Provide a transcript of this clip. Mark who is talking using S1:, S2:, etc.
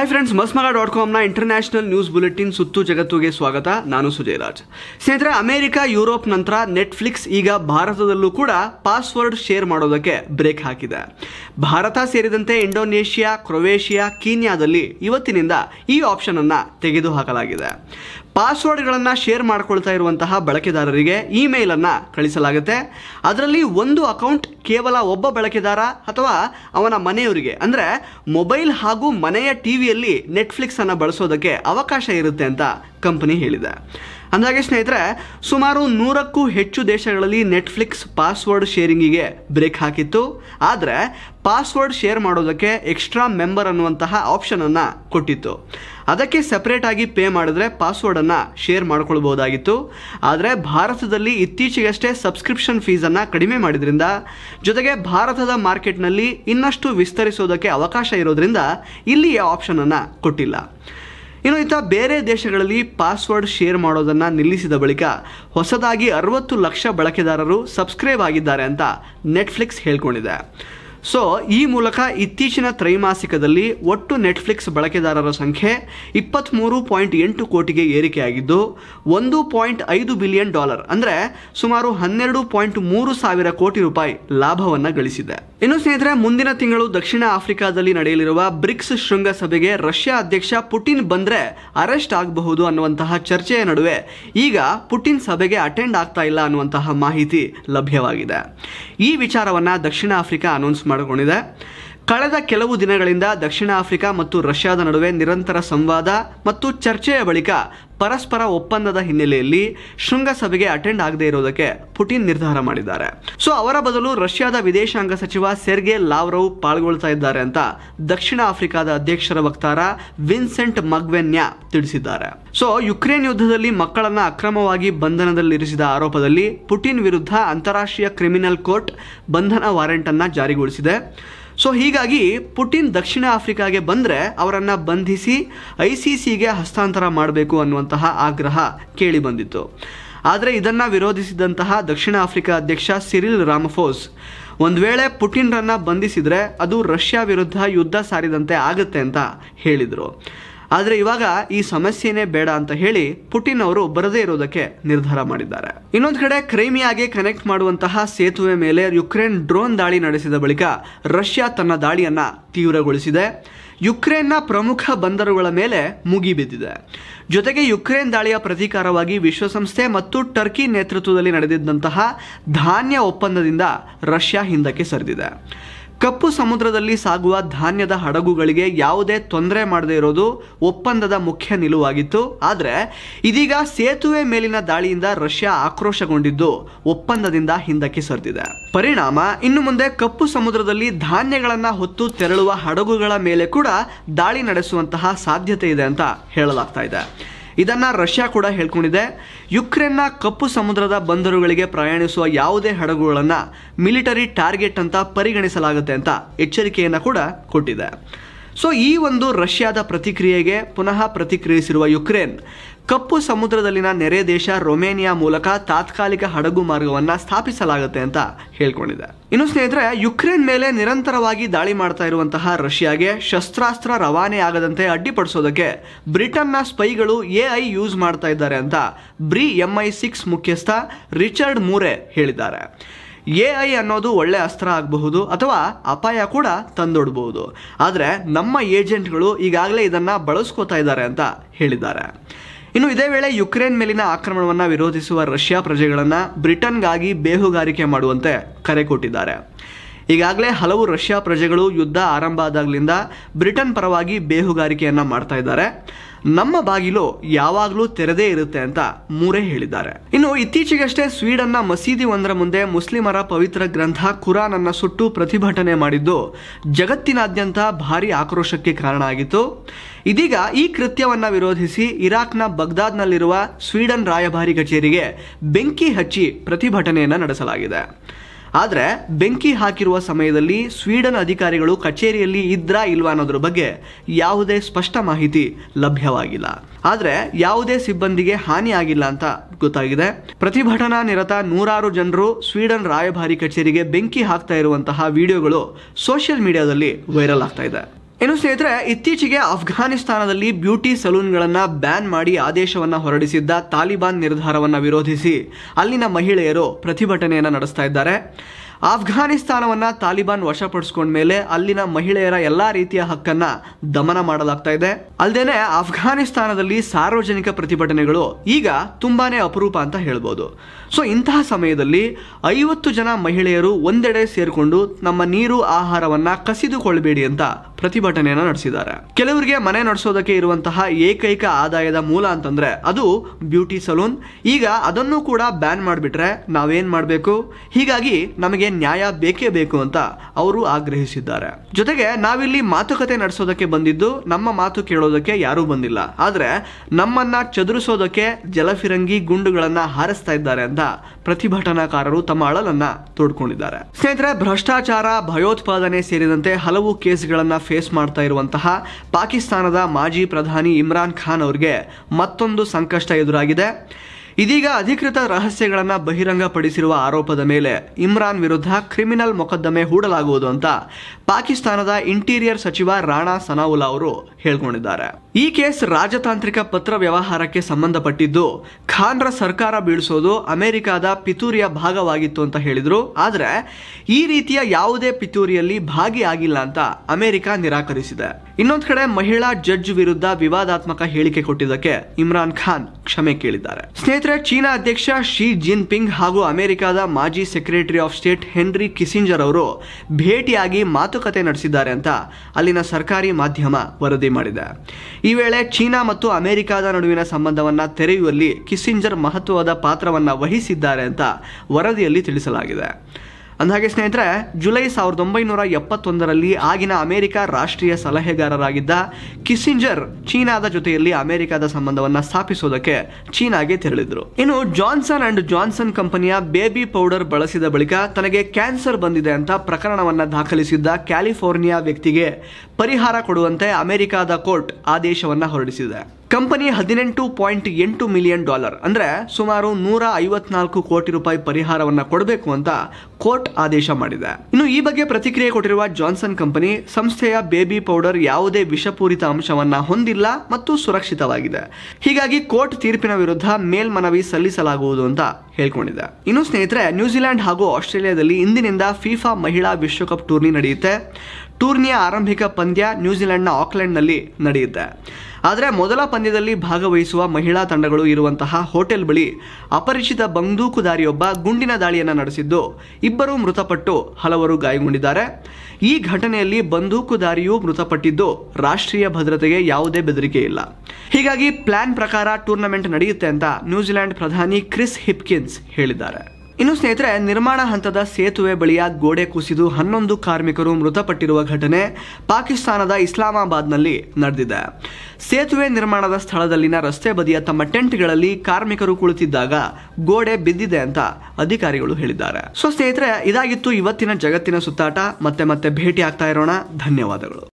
S1: hi friends Masmaga dot ಕಾಮ್ನ international news bulletin ಸುತ್ತು ಜಗತ್ತುಗೆ ಸ್ವಾಗತ ನಾನು ಸುಜಯ್ ರಾಜ್ ಸ್ನೇಹಿತರೆ ಅಮೆರಿಕ ಯುರೋಪ್ ನಂತರ ನೆಟ್ಫ್ಲಿಕ್ಸ್ ಈಗ ಭಾರತದಲ್ಲೂ ಕೂಡ ಪಾಸ್ವರ್ಡ್ ಶೇರ್ ಮಾಡೋದಕ್ಕೆ ಬ್ರೇಕ್ ಹಾಕಿದೆ ಭಾರತ ಸೇರಿದಂತೆ ಇಂಡೋನೇಷ್ಯಾ ಕ್ರೊವೇಷಿಯಾ ಕೀನ್ಯಾದಲ್ಲಿ ಇವತ್ತಿನಿಂದ ಈ ಆಪ್ಷನ್ ಅನ್ನ ತೆಗೆದುಹಾಕಲಾಗಿದೆ ಪಾಸ್ವರ್ಡ್ಗಳನ್ನು ಶೇರ್ ಮಾಡ್ಕೊಳ್ತಾ ಇರುವಂತಹ ಬಳಕೆದಾರರಿಗೆ ಇಮೇಲ್ ಅನ್ನ ಕಳಿಸಲಾಗುತ್ತೆ ಅದರಲ್ಲಿ ಒಂದು ಅಕೌಂಟ್ ಕೇವಲ ಒಬ್ಬ ಬಳಕೆದಾರ ಅಥವಾ ಅವನ ಮನೆಯವರಿಗೆ ಅಂದರೆ ಮೊಬೈಲ್ ಹಾಗೂ ಮನೆಯ ಟಿವಿಯಲ್ಲಿ ನೆಟ್ಫ್ಲಿಕ್ಸ್ ಅನ್ನು ಬಳಸೋದಕ್ಕೆ ಅವಕಾಶ ಇರುತ್ತೆ ಅಂತ ಕಂಪನಿ ಹೇಳಿದೆ ಅಂದಾಗೆ ಸ್ನೇಹಿತರೆ ಸುಮಾರು ನೂರಕ್ಕೂ ಹೆಚ್ಚು ದೇಶಗಳಲ್ಲಿ ನೆಟ್ಫ್ಲಿಕ್ಸ್ ಪಾಸ್ವರ್ಡ್ ಶೇರಿಂಗಿಗೆ ಬ್ರೇಕ್ ಹಾಕಿತ್ತು ಆದರೆ ಪಾಸ್ವರ್ಡ್ ಶೇರ್ ಮಾಡೋದಕ್ಕೆ ಎಕ್ಸ್ಟ್ರಾ ಮೆಂಬರ್ ಅನ್ನುವಂತಹ ಆಪ್ಷನ್ ಅನ್ನ ಕೊಟ್ಟಿತ್ತು ಅದಕ್ಕೆ ಸೆಪರೇಟ್ ಆಗಿ ಪೇ ಮಾಡಿದ್ರೆ ಪಾಸ್ವರ್ಡ್ ಅನ್ನ ಶೇರ್ ಮಾಡ್ಕೊಳ್ಬಹುದಾಗಿತ್ತು ಆದರೆ ಭಾರತದಲ್ಲಿ ಇತ್ತೀಚೆಗಷ್ಟೇ ಸಬ್ಸ್ಕ್ರಿಪ್ಷನ್ ಫೀಸನ್ನು ಕಡಿಮೆ ಮಾಡಿದ್ರಿಂದ ಜೊತೆಗೆ ಭಾರತದ ಮಾರ್ಕೆಟ್ನಲ್ಲಿ ಇನ್ನಷ್ಟು ವಿಸ್ತರಿಸೋದಕ್ಕೆ ಅವಕಾಶ ಇರೋದ್ರಿಂದ ಇಲ್ಲಿ ಈ ಆಪ್ಷನ್ ಅನ್ನ ಕೊಟ್ಟಿಲ್ಲ ಇನ್ನು ಇತ್ತ ಬೇರೆ ದೇಶಗಳಲ್ಲಿ ಪಾಸ್ವರ್ಡ್ ಶೇರ್ ಮಾಡೋದನ್ನು ನಿಲ್ಲಿಸಿದ ಬಳಿಕ ಹೊಸದಾಗಿ ಅರವತ್ತು ಲಕ್ಷ ಬಳಕೆದಾರರು ಸಬ್ಸ್ಕ್ರೈಬ್ ಆಗಿದ್ದಾರೆ ಅಂತ ನೆಟ್ಫ್ಲಿಕ್ಸ್ ಹೇಳ್ಕೊಂಡಿದೆ ಸೊ ಈ ಮೂಲಕ ಇತ್ತೀಚಿನ ತ್ರೈಮಾಸಿಕದಲ್ಲಿ ಒಟ್ಟು ನೆಟ್ಫ್ಲಿಕ್ಸ್ ಬಳಕೆದಾರರ ಸಂಖ್ಯೆ ಇಪ್ಪತ್ತ್ಮೂರು ಪಾಯಿಂಟ್ ಎಂಟು ಕೋಟಿಗೆ ಏರಿಕೆಯಾಗಿದ್ದು ಒಂದು ಪಾಯಿಂಟ್ ಐದು ಬಿಲಿಯನ್ ಡಾಲರ್ ಅಂದರೆ ಸುಮಾರು ಹನ್ನೆರಡು ಪಾಯಿಂಟ್ ಮೂರು ಸಾವಿರ ಕೋಟಿ ರೂಪಾಯಿ ಲಾಭವನ್ನು ಗಳಿಸಿದೆ ಇನ್ನು ಸ್ನೇಹಿತರೆ ಮುಂದಿನ ತಿಂಗಳು ದಕ್ಷಿಣ ಆಫ್ರಿಕಾದಲ್ಲಿ ನಡೆಯಲಿರುವ ಬ್ರಿಕ್ಸ್ ಶೃಂಗಸಭೆಗೆ ರಷ್ಯಾ ಅಧ್ಯಕ್ಷ ಪುಟಿನ್ ಬಂದ್ರೆ ಅರೆಸ್ಟ್ ಆಗಬಹುದು ಅನ್ನುವಂತಹ ಚರ್ಚೆಯ ನಡುವೆ ಈಗ ಪುಟಿನ್ ಸಭೆಗೆ ಅಟೆಂಡ್ ಆಗ್ತಾ ಇಲ್ಲ ಅನ್ನುವಂತಹ ಮಾಹಿತಿ ಲಭ್ಯವಾಗಿದೆ ಈ ವಿಚಾರವನ್ನ ದಕ್ಷಿಣ ಆಫ್ರಿಕಾ ಅನೌನ್ಸ್ ಮಾಡಿಕೊಂಡಿದೆ ಕಳೆದ ಕೆಲವು ದಿನಗಳಿಂದ ದಕ್ಷಿಣ ಆಫ್ರಿಕಾ ಮತ್ತು ರಷ್ಯಾದ ನಡುವೆ ನಿರಂತರ ಸಂವಾದ ಮತ್ತು ಚರ್ಚೆಯ ಬಳಿಕ ಪರಸ್ಪರ ಒಪ್ಪಂದದ ಹಿನ್ನೆಲೆಯಲ್ಲಿ ಶೃಂಗಸಭೆಗೆ ಅಟೆಂಡ್ ಆಗದೇ ಇರೋದಕ್ಕೆ ಪುಟಿನ್ ನಿರ್ಧಾರ ಮಾಡಿದ್ದಾರೆ ಸೊ ಅವರ ಬದಲು ರಷ್ಯಾದ ವಿದೇಶಾಂಗ ಸಚಿವ ಸೆರ್ಗೆ ಲಾವ್ರವ್ ಪಾಲ್ಗೊಳ್ತಾ ಇದ್ದಾರೆ ಅಂತ ದಕ್ಷಿಣ ಆಫ್ರಿಕಾದ ಅಧ್ಯಕ್ಷರ ವಕ್ತಾರ ವಿನ್ಸೆಂಟ್ ಮಗ್ವೆನ್ಯಾ ತಿಳಿಸಿದ್ದಾರೆ ಸೊ ಯುಕ್ರೇನ್ ಯುದ್ಧದಲ್ಲಿ ಮಕ್ಕಳನ್ನ ಅಕ್ರಮವಾಗಿ ಬಂಧನದಲ್ಲಿರಿಸಿದ ಆರೋಪದಲ್ಲಿ ಪುಟಿನ್ ವಿರುದ್ಧ ಅಂತಾರಾಷ್ಟ್ರೀಯ ಕ್ರಿಮಿನಲ್ ಕೋರ್ಟ್ ಬಂಧನ ವಾರೆಂಟ್ ಅನ್ನ ಜಾರಿಗೊಳಿಸಿದೆ ಸೊ ಹೀಗಾಗಿ ಪುಟಿನ್ ದಕ್ಷಿಣ ಆಫ್ರಿಕಾಗೆ ಬಂದರೆ ಅವರನ್ನು ಬಂಧಿಸಿ ಐ ಸಿ ಸಿಗೆ ಹಸ್ತಾಂತರ ಮಾಡಬೇಕು ಅನ್ನುವಂತಹ ಆಗ್ರಹ ಕೇಳಿ ಬಂದಿತ್ತು ಆದರೆ ಇದನ್ನು ವಿರೋಧಿಸಿದಂತಹ ದಕ್ಷಿಣ ಆಫ್ರಿಕಾ ಅಧ್ಯಕ್ಷ ಸಿರಿಲ್ ರಾಮಫೋಸ್ ಒಂದು ವೇಳೆ ಪುಟಿನ್ರನ್ನ ಬಂಧಿಸಿದರೆ ಅದು ರಷ್ಯಾ ವಿರುದ್ಧ ಯುದ್ಧ ಸಾರಿದಂತೆ ಆಗುತ್ತೆ ಅಂತ ಹೇಳಿದರು ಆದರೆ ಇವಾಗ ಈ ಸಮಸ್ಯೆನೇ ಬೇಡ ಅಂತ ಹೇಳಿ ಪುಟಿನ್ ಅವರು ಬರದೇ ಇರೋದಕ್ಕೆ ನಿರ್ಧಾರ ಮಾಡಿದ್ದಾರೆ ಇನ್ನೊಂದು ಕಡೆ ಕ್ರೈಮಿಯಾಗೆ ಕನೆಕ್ಟ್ ಮಾಡುವಂತಹ ಸೇತುವೆ ಮೇಲೆ ಯುಕ್ರೇನ್ ಡ್ರೋನ್ ದಾಳಿ ನಡೆಸಿದ ಬಳಿಕ ರಷ್ಯಾ ತನ್ನ ದಾಳಿಯನ್ನ ತೀವ್ರಗೊಳಿಸಿದೆ ಯುಕ್ರೇನ್ನ ಪ್ರಮುಖ ಬಂದರುಗಳ ಮೇಲೆ ಮುಗಿಬಿದ್ದಿದೆ ಜೊತೆಗೆ ಯುಕ್ರೇನ್ ದಾಳಿಯ ಪ್ರತೀಕಾರವಾಗಿ ವಿಶ್ವಸಂಸ್ಥೆ ಮತ್ತು ಟರ್ಕಿ ನೇತೃತ್ವದಲ್ಲಿ ನಡೆದಿದ್ದಂತಹ ಧಾನ್ಯ ಒಪ್ಪಂದದಿಂದ ರಷ್ಯಾ ಹಿಂದಕ್ಕೆ ಸರಿದಿದೆ ಕಪ್ಪು ಸಮುದ್ರದಲ್ಲಿ ಸಾಗುವ ಧಾನ್ಯದ ಹಡಗುಗಳಿಗೆ ಯಾವುದೇ ತೊಂದರೆ ಮಾಡದೇ ಇರೋದು ಒಪ್ಪಂದದ ಮುಖ್ಯ ನಿಲುವಾಗಿತ್ತು ಆದರೆ ಇದೀಗ ಸೇತುವೆ ಮೇಲಿನ ದಾಳಿಯಿಂದ ರಷ್ಯಾ ಆಕ್ರೋಶಗೊಂಡಿದ್ದು ಒಪ್ಪಂದದಿಂದ ಹಿಂದಕ್ಕೆ ಸರಿದಿದೆ ಪರಿಣಾಮ ಇನ್ನು ಮುಂದೆ ಕಪ್ಪು ಸಮುದ್ರದಲ್ಲಿ ಧಾನ್ಯಗಳನ್ನ ಹೊತ್ತು ತೆರಳುವ ಹಡಗುಗಳ ಮೇಲೆ ಕೂಡ ದಾಳಿ ನಡೆಸುವಂತಹ ಸಾಧ್ಯತೆ ಇದೆ ಅಂತ ಹೇಳಲಾಗ್ತಾ ಇದೆ ಇದನ್ನ ರಷ್ಯಾ ಕೂಡ ಹೇಳ್ಕೊಂಡಿದೆ ಯುಕ್ರೇನ್ನ ಕಪ್ಪು ಸಮುದ್ರದ ಬಂದರುಗಳಿಗೆ ಪ್ರಯಾಣಿಸುವ ಯಾವುದೇ ಹಡಗುಗಳನ್ನು ಮಿಲಿಟರಿ ಟಾರ್ಗೆಟ್ ಅಂತ ಪರಿಗಣಿಸಲಾಗುತ್ತೆ ಅಂತ ಎಚ್ಚರಿಕೆಯನ್ನು ಕೂಡ ಕೊಟ್ಟಿದೆ ಸೊ ಈ ಒಂದು ರಷ್ಯಾದ ಪ್ರತಿಕ್ರಿಯೆಗೆ ಪುನಃ ಪ್ರತಿಕ್ರಿಯಿಸಿರುವ ಯುಕ್ರೇನ್ ಕಪ್ಪು ಸಮುದ್ರದಲ್ಲಿನ ನೆರೆ ದೇಶ ರೊಮೇನಿಯಾ ಮೂಲಕ ತಾತ್ಕಾಲಿಕ ಹಡಗು ಮಾರ್ಗವನ್ನು ಸ್ಥಾಪಿಸಲಾಗುತ್ತೆ ಅಂತ ಹೇಳ್ಕೊಂಡಿದೆ ಇನ್ನು ಸ್ನೇಹಿತರೆ ಯುಕ್ರೇನ್ ಮೇಲೆ ನಿರಂತರವಾಗಿ ದಾಳಿ ಮಾಡ್ತಾ ಇರುವಂತಹ ರಷ್ಯಾಗೆ ಶಸ್ತ್ರಾಸ್ತ್ರ ರವಾನೆ ಆಗದಂತೆ ಅಡ್ಡಿಪಡಿಸೋದಕ್ಕೆ ಬ್ರಿಟನ್ನ ಸ್ಪೈಗಳು ಎಐ ಯೂಸ್ ಮಾಡ್ತಾ ಇದ್ದಾರೆ ಅಂತ ಬ್ರಿ ಎಂಐ ಸಿಕ್ಸ್ ಮುಖ್ಯಸ್ಥ ರಿಚರ್ಡ್ ಮೂರೆ ಹೇಳಿದ್ದಾರೆ ಎ ಐ ಅನ್ನೋದು ಒಳ್ಳೆ ಅಸ್ತ್ರ ಆಗಬಹುದು ಅಥವಾ ಅಪಾಯ ಕೂಡ ತಂದೊಡ್ಬಹುದು ಆದರೆ ನಮ್ಮ ಏಜೆಂಟ್ಗಳು ಈಗಾಗಲೇ ಇದನ್ನು ಬಳಸ್ಕೋತಾ ಇದ್ದಾರೆ ಅಂತ ಹೇಳಿದ್ದಾರೆ ಇನ್ನು ಇದೇ ವೇಳೆ ಯುಕ್ರೇನ್ ಮೇಲಿನ ಆಕ್ರಮಣವನ್ನು ವಿರೋಧಿಸುವ ರಷ್ಯಾ ಪ್ರಜೆಗಳನ್ನು ಬ್ರಿಟನ್ಗಾಗಿ ಬೇಹುಗಾರಿಕೆ ಮಾಡುವಂತೆ ಕರೆ ಕೊಟ್ಟಿದ್ದಾರೆ ಈಗಾಗಲೇ ಹಲವು ರಷ್ಯಾ ಪ್ರಜೆಗಳು ಯುದ್ಧ ಆರಂಭ ಆದಾಗಲಿಂದ ಬ್ರಿಟನ್ ಪರವಾಗಿ ಬೇಹುಗಾರಿಕೆಯನ್ನ ಮಾಡ್ತಾ ಇದ್ದಾರೆ ನಮ್ಮ ಬಾಗಿಲು ಯಾವಾಗಲೂ ತೆರೆದೇ ಇರುತ್ತೆ ಅಂತ ಮೂರೇ ಹೇಳಿದ್ದಾರೆ ಇನ್ನು ಇತ್ತೀಚೆಗಷ್ಟೇ ಸ್ವೀಡನ್ನ ಮಸೀದಿ ಒಂದರ ಮುಂದೆ ಮುಸ್ಲಿಮರ ಪವಿತ್ರ ಗ್ರಂಥ ಕುರಾನ್ ಅನ್ನ ಸುಟ್ಟು ಪ್ರತಿಭಟನೆ ಮಾಡಿದ್ದು ಜಗತ್ತಿನಾದ್ಯಂತ ಭಾರಿ ಆಕ್ರೋಶಕ್ಕೆ ಕಾರಣ ಆಗಿತ್ತು ಇದೀಗ ಈ ಕೃತ್ಯವನ್ನ ವಿರೋಧಿಸಿ ಇರಾಕ್ನ ಬಗ್ದಾದ್ನಲ್ಲಿರುವ ಸ್ವೀಡನ್ ರಾಯಭಾರಿ ಕಚೇರಿಗೆ ಬೆಂಕಿ ಹಚ್ಚಿ ಪ್ರತಿಭಟನೆಯನ್ನ ನಡೆಸಲಾಗಿದೆ ಆದರೆ ಬೆಂಕಿ ಹಾಕಿರುವ ಸಮಯದಲ್ಲಿ ಸ್ವೀಡನ್ ಅಧಿಕಾರಿಗಳು ಕಚೇರಿಯಲ್ಲಿ ಇದ್ರಾ ಇಲ್ವಾ ಅನ್ನೋದ್ರ ಬಗ್ಗೆ ಯಾವುದೇ ಸ್ಪಷ್ಟ ಮಾಹಿತಿ ಲಭ್ಯವಾಗಿಲ್ಲ ಆದರೆ ಯಾವುದೇ ಸಿಬ್ಬಂದಿಗೆ ಹಾನಿ ಆಗಿಲ್ಲ ಅಂತ ಗೊತ್ತಾಗಿದೆ ಪ್ರತಿಭಟನಾ ನಿರತ ನೂರಾರು ಜನರು ಸ್ವೀಡನ್ ರಾಯಭಾರಿ ಕಚೇರಿಗೆ ಬೆಂಕಿ ಹಾಕ್ತಾ ಇರುವಂತಹ ವಿಡಿಯೋಗಳು ಸೋಷಿಯಲ್ ಮೀಡಿಯಾದಲ್ಲಿ ವೈರಲ್ ಆಗ್ತಾ ಇದೆ ಇನ್ನು ಸ್ನೇಹಿತರೆ ಇತ್ತೀಚೆಗೆ ಅಫ್ಘಾನಿಸ್ತಾನದಲ್ಲಿ ಬ್ಯೂಟಿ ಸಲೂನ್ಗಳನ್ನ ಬ್ಯಾನ್ ಮಾಡಿ ಆದೇಶವನ್ನ ಹೊರಡಿಸಿದ್ದ ತಾಲಿಬಾನ್ ನಿರ್ಧಾರವನ್ನ ವಿರೋಧಿಸಿ ಅಲ್ಲಿನ ಮಹಿಳೆಯರು ಪ್ರತಿಭಟನೆಯನ್ನ ನಡೆಸ್ತಾ ಇದ್ದಾರೆ ಆಫ್ಘಾನಿಸ್ತಾನವನ್ನ ತಾಲಿಬಾನ್ ವಶಪಡಿಸ್ಕೊಂಡ ಮೇಲೆ ಅಲ್ಲಿನ ಮಹಿಳೆಯರ ಎಲ್ಲಾ ರೀತಿಯ ಹಕ್ಕನ್ನ ದಮನ ಮಾಡಲಾಗ್ತಾ ಇದೆ ಅಲ್ಲದೆ ಆಫ್ಘಾನಿಸ್ತಾನದಲ್ಲಿ ಸಾರ್ವಜನಿಕ ಪ್ರತಿಭಟನೆಗಳು ಈಗ ತುಂಬಾನೇ ಅಪರೂಪ ಅಂತ ಹೇಳ್ಬೋದು ಸೊ ಇಂತಹ ಸಮಯದಲ್ಲಿ ಐವತ್ತು ಜನ ಮಹಿಳೆಯರು ಒಂದೆಡೆ ಸೇರಿಕೊಂಡು ನಮ್ಮ ನೀರು ಆಹಾರವನ್ನ ಕಸಿದುಕೊಳ್ಬೇಡಿ ಅಂತ ಪ್ರತಿಭಟನೆಯನ್ನ ನಡೆಸಿದ್ದಾರೆ ಕೆಲವರಿಗೆ ಮನೆ ನಡೆಸೋದಕ್ಕೆ ಇರುವಂತಹ ಏಕೈಕ ಆದಾಯದ ಮೂಲ ಅಂತಂದ್ರೆ ಅದು ಬ್ಯೂಟಿ ಸಲೂನ್ ಈಗ ಅದನ್ನು ಕೂಡ ಬ್ಯಾನ್ ಮಾಡಿಬಿಟ್ರೆ ನಾವೇನ್ ಮಾಡಬೇಕು ಹೀಗಾಗಿ ನಮಗೆ ನ್ಯಾಯ ಬೇಕೇ ಬೇಕು ಅಂತ ಅವರು ಆಗ್ರಹಿಸಿದ್ದಾರೆ ಜೊತೆಗೆ ನಾವಿಲ್ಲಿ ಮಾತುಕತೆ ನಡೆಸೋದಕ್ಕೆ ಬಂದಿದ್ದು ನಮ್ಮ ಮಾತು ಕೇಳೋದಕ್ಕೆ ಯಾರೂ ಬಂದಿಲ್ಲ ಆದ್ರೆ ನಮ್ಮನ್ನ ಚದುರಿಸೋದಕ್ಕೆ ಜಲಫಿರಂಗಿ ಗುಂಡುಗಳನ್ನ ಹಾರಿಸ್ತಾ ಇದ್ದಾರೆ ಅಂತ ಪ್ರತಿಭಟನಾಕಾರರು ತಮ್ಮ ಅಳಲನ್ನ ತೋಡ್ಕೊಂಡಿದ್ದಾರೆ ಸ್ನೇಹಿತರೆ ಭ್ರಷ್ಟಾಚಾರ ಭಯೋತ್ಪಾದನೆ ಸೇರಿದಂತೆ ಹಲವು ಕೇಸ್ಗಳನ್ನ ಫೇಸ್ ಮಾಡ್ತಾ ಇರುವಂತಹ ಪಾಕಿಸ್ತಾನದ ಮಾಜಿ ಪ್ರಧಾನಿ ಇಮ್ರಾನ್ ಖಾನ್ ಅವರಿಗೆ ಮತ್ತೊಂದು ಸಂಕಷ್ಟ ಎದುರಾಗಿದೆ ಇದೀಗ ಅಧಿಕೃತ ರಹಸ್ಯಗಳನ್ನು ಬಹಿರಂಗಪಡಿಸಿರುವ ಆರೋಪದ ಮೇಲೆ ಇಮ್ರಾನ್ ವಿರುದ್ಧ ಕ್ರಿಮಿನಲ್ ಮೊಕದ್ದಮೆ ಹೂಡಲಾಗುವುದು ಅಂತ ಪಾಕಿಸ್ತಾನದ ಇಂಟೀರಿಯರ್ ಸಚಿವ ರಾಣಾ ಸನಾವುಲ್ಲಾ ಅವರು ಹೇಳ್ಕೊಂಡಿದ್ದಾರೆ ಈ ಕೇಸ್ ರಾಜತಾಂತ್ರಿಕ ಪತ್ರ ವ್ಯವಹಾರಕ್ಕೆ ಸಂಬಂಧಪಟ್ಟಿದ್ದು ಖಾನ್ರ ಸರ್ಕಾರ ಬೀಳಿಸೋದು ಅಮೆರಿಕದ ಪಿತೂರಿಯ ಭಾಗವಾಗಿತ್ತು ಅಂತ ಹೇಳಿದ್ರು ಆದ್ರೆ ಈ ರೀತಿಯ ಯಾವುದೇ ಪಿತೂರಿಯಲ್ಲಿ ಭಾಗಿಯಾಗಿಲ್ಲ ಅಂತ ಅಮೆರಿಕ ನಿರಾಕರಿಸಿದೆ ಇನ್ನೊಂದು ಕಡೆ ಮಹಿಳಾ ಜಡ್ಜ್ ವಿರುದ್ಧ ವಿವಾದಾತ್ಮಕ ಹೇಳಿಕೆ ಕೊಟ್ಟಿದ್ದಕ್ಕೆ ಇಮ್ರಾನ್ ಖಾನ್ ಕ್ಷಮೆ ಕೇಳಿದ್ದಾರೆ ಸ್ನೇಹಿತರೆ ಚೀನಾ ಅಧ್ಯಕ್ಷ ಶಿ ಜಿನ್ ಪಿಂಗ್ ಹಾಗೂ ಅಮೆರಿಕದ ಮಾಜಿ secretary of state Henry Kissinger ಅವರು ಭೇಟಿಯಾಗಿ ಮಾತುಕತೆ ನಡೆಸಿದ್ದಾರೆ ಅಂತ ಅಲ್ಲಿನ ಸರ್ಕಾರಿ ಮಾಧ್ಯಮ ವರದಿ ಮಾಡಿದೆ ಈ ವೇಳೆ ಚೀನಾ ಮತ್ತು ಅಮೆರಿಕದ ನಡುವಿನ ಸಂಬಂಧವನ್ನ ತೆರೆಯುವಲ್ಲಿ ಕಿಸಿಂಜರ್ ಮಹತ್ವದ ಪಾತ್ರವನ್ನ ವಹಿಸಿದ್ದಾರೆ ಅಂತ ವರದಿಯಲ್ಲಿ ತಿಳಿಸಲಾಗಿದೆ ಅಂದಹಾಗೆ ಸ್ನೇಹಿತರೆ ಜುಲೈ ಸಾವಿರದ ಒಂಬೈನೂರ ಎಪ್ಪತ್ತೊಂದರಲ್ಲಿ ಆಗಿನ ಅಮೆರಿಕ ರಾಷ್ಟ್ರೀಯ ಸಲಹೆಗಾರರಾಗಿದ್ದ ಕಿಸಿಂಜರ್ ಚೀನಾದ ಜೊತೆಯಲ್ಲಿ ಅಮೆರಿಕದ ಸಂಬಂಧವನ್ನ ಸ್ಥಾಪಿಸೋದಕ್ಕೆ ಚೀನಾಗೆ ತೆರಳಿದ್ರು ಇನ್ನು ಜಾನ್ಸನ್ ಅಂಡ್ ಜಾನ್ಸನ್ ಕಂಪನಿಯ ಬೇಬಿ ಪೌಡರ್ ಬಳಸಿದ ಬಳಿಕ ತನಗೆ ಕ್ಯಾನ್ಸರ್ ಬಂದಿದೆ ಅಂತ ಪ್ರಕರಣವನ್ನ ದಾಖಲಿಸಿದ್ದ ಕ್ಯಾಲಿಫೋರ್ನಿಯಾ ವ್ಯಕ್ತಿಗೆ ಪರಿಹಾರ ಕೊಡುವಂತೆ ಅಮೆರಿಕದ ಕೋರ್ಟ್ ಆದೇಶವನ್ನ ಹೊರಡಿಸಿದೆ ಕಂಪನಿ ಹದಿನೆಂಟು ಪಾಯಿಂಟ್ ಎಂಟು ಮಿಲಿಯನ್ ಡಾಲರ್ ಅಂದ್ರೆ ಸುಮಾರು ನೂರ ಐವತ್ನಾಲ್ಕು ಕೋಟಿ ರೂಪಾಯಿ ಪರಿಹಾರವನ್ನ ಕೊಡಬೇಕು ಅಂತ ಕೋರ್ಟ್ ಆದೇಶ ಮಾಡಿದೆ ಇನ್ನು ಈ ಬಗ್ಗೆ ಪ್ರತಿಕ್ರಿಯೆ ಕೊಟ್ಟಿರುವ ಜಾನ್ಸನ್ ಕಂಪನಿ ಸಂಸ್ಥೆಯ ಬೇಬಿ ಪೌಡರ್ ಯಾವುದೇ ವಿಷಪೂರಿತ ಅಂಶವನ್ನ ಹೊಂದಿಲ್ಲ ಮತ್ತು ಸುರಕ್ಷಿತವಾಗಿದೆ ಹೀಗಾಗಿ ಕೋರ್ಟ್ ತೀರ್ಪಿನ ವಿರುದ್ಧ ಮೇಲ್ಮನವಿ ಸಲ್ಲಿಸಲಾಗುವುದು ಅಂತ ಹೇಳ್ಕೊಂಡಿದೆ ಇನ್ನು ಸ್ನೇಹಿತರೆ ನ್ಯೂಜಿಲೆಂಡ್ ಹಾಗೂ ಆಸ್ಟ್ರೇಲಿಯಾದಲ್ಲಿ ಇಂದಿನಿಂದ ಫಿಫಾ ಮಹಿಳಾ ವಿಶ್ವಕಪ್ ಟೂರ್ನಿ ನಡೆಯುತ್ತೆ ಟೂರ್ನಿಯ ಆರಂಭಿಕ ಪಂದ್ಯ ನ್ಯೂಜಿಲೆಂಡ್ನ ಆಕ್ಲೆಂಡ್ನಲ್ಲಿ ನಡೆಯುತ್ತೆ ಆದರೆ ಮೊದಲ ಪಂದ್ಯದಲ್ಲಿ ಭಾಗವಹಿಸುವ ಮಹಿಳಾ ತಂಡಗಳು ಇರುವಂತಹ ಹೋಟೆಲ್ ಬಳಿ ಅಪರಿಚಿತ ಬಂದೂಕುದಾರಿಯೊಬ್ಬ ಗುಂಡಿನ ದಾಳಿಯನ್ನು ನಡೆಸಿದ್ದು ಇಬ್ಬರು ಮೃತಪಟ್ಟು ಹಲವರು ಗಾಯಗೊಂಡಿದ್ದಾರೆ ಈ ಘಟನೆಯಲ್ಲಿ ಬಂದೂಕುದಾರಿಯು ಮೃತಪಟ್ಟಿದ್ದು ರಾಷ್ಟ್ರೀಯ ಭದ್ರತೆಗೆ ಯಾವುದೇ ಬೆದರಿಕೆ ಇಲ್ಲ ಹೀಗಾಗಿ ಪ್ಲಾನ್ ಪ್ರಕಾರ ಟೂರ್ನಮೆಂಟ್ ನಡೆಯುತ್ತೆ ಅಂತ ನ್ಯೂಜಿಲೆಂಡ್ ಪ್ರಧಾನಿ ಕ್ರಿಸ್ ಹಿಪ್ಕಿನ್ಸ್ ಹೇಳಿದ್ದಾರೆ ಇನ್ನು ಸ್ನೇಹಿತರೆ ನಿರ್ಮಾಣ ಹಂತದ ಸೇತುವೆ ಬಳಿಯ ಗೋಡೆ ಕುಸಿದು ಹನ್ನೊಂದು ಕಾರ್ಮಿಕರು ಮೃತಪಟ್ಟಿರುವ ಘಟನೆ ಪಾಕಿಸ್ತಾನದ ಇಸ್ಲಾಮಾಬಾದ್ನಲ್ಲಿ ನಡೆದಿದೆ ಸೇತುವೆ ನಿರ್ಮಾಣದ ಸ್ಥಳದಲ್ಲಿನ ರಸ್ತೆ ಬದಿಯ ತಮ್ಮ ಟೆಂಟ್ಗಳಲ್ಲಿ ಕಾರ್ಮಿಕರು ಕುಳಿತಿದ್ದಾಗ ಗೋಡೆ ಬಿದ್ದಿದೆ ಅಂತ ಅಧಿಕಾರಿಗಳು ಹೇಳಿದ್ದಾರೆ ಸೊ ಸ್ನೇಹಿತರೆ ಇದಾಗಿತ್ತು ಇವತ್ತಿನ ಜಗತ್ತಿನ ಸುತ್ತಾಟ ಮತ್ತೆ ಮತ್ತೆ ಭೇಟಿ ಆಗ್ತಾ ಇರೋಣ ಧನ್ಯವಾದಗಳು